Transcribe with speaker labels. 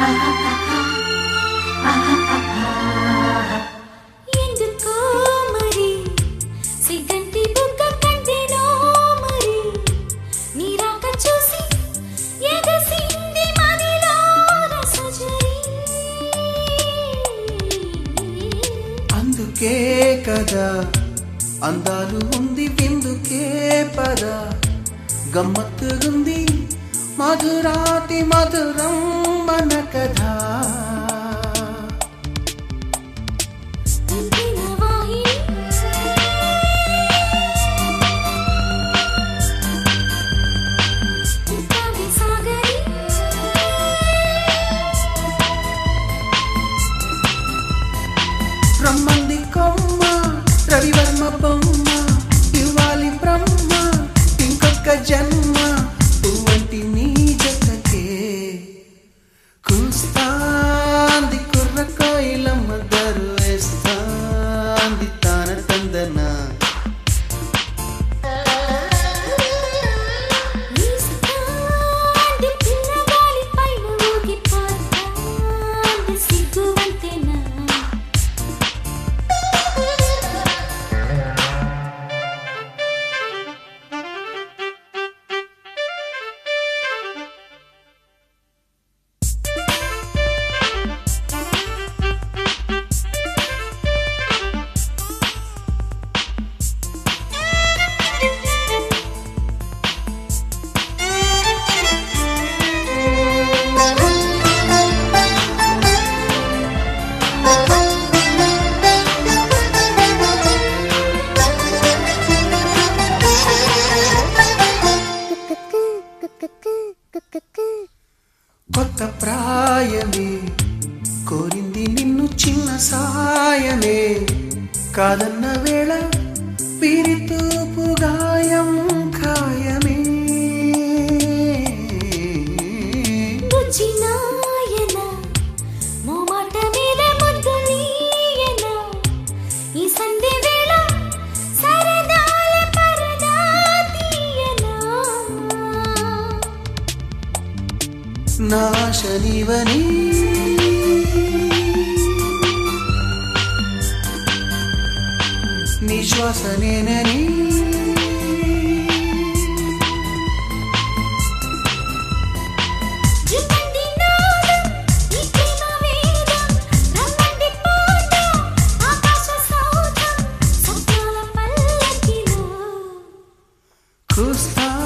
Speaker 1: ఎందుకో మరి సిగ్గంటి బుగ్గ కంటేనో మరి నీ రాక చూసి ఎగసింది మదిలో రసజరి
Speaker 2: అందుకే కదా అందాలు ఉంది విందుకే పద గమ్మత్తుగుంది మధురాతి మధురం మన కథ
Speaker 1: అంతిన వాహిని కవి సాగరి
Speaker 2: రమ్మంది కొమ్మ రవివర్మ బొమ్మ ఇవ్వాలి బ్రహ్మ ఇంకొక జన్మ పువ్వంటి నీ జతకే కూస్తాంది కుర్ర కోయిలమ్మ దరు వేస్తాంది తాన తందన
Speaker 1: ఈస్తాంది పిల్లగాలి పైన ఊగిపోతాంది సిగ్గువంతెనా
Speaker 2: కొత్త ప్రాయమే కోరింది నిన్ను చిన్న సాయమే కాదన్న వేళ పిరితూపు గాయం ఖాయమే
Speaker 1: బుజ్జినాయన మోమాట మీద ముద్దులీయన ఈ సంధి వేళ సరదాల పరదా తీయనా
Speaker 2: నాశనివని నిశ్వాసనేనని
Speaker 1: జుమ్మంది నాదం ఈ ప్రేమ వేదం రమ్మంది పోదాం ఆకాశ సౌధం సత్యాల పల్లకిలో
Speaker 2: కూస్తా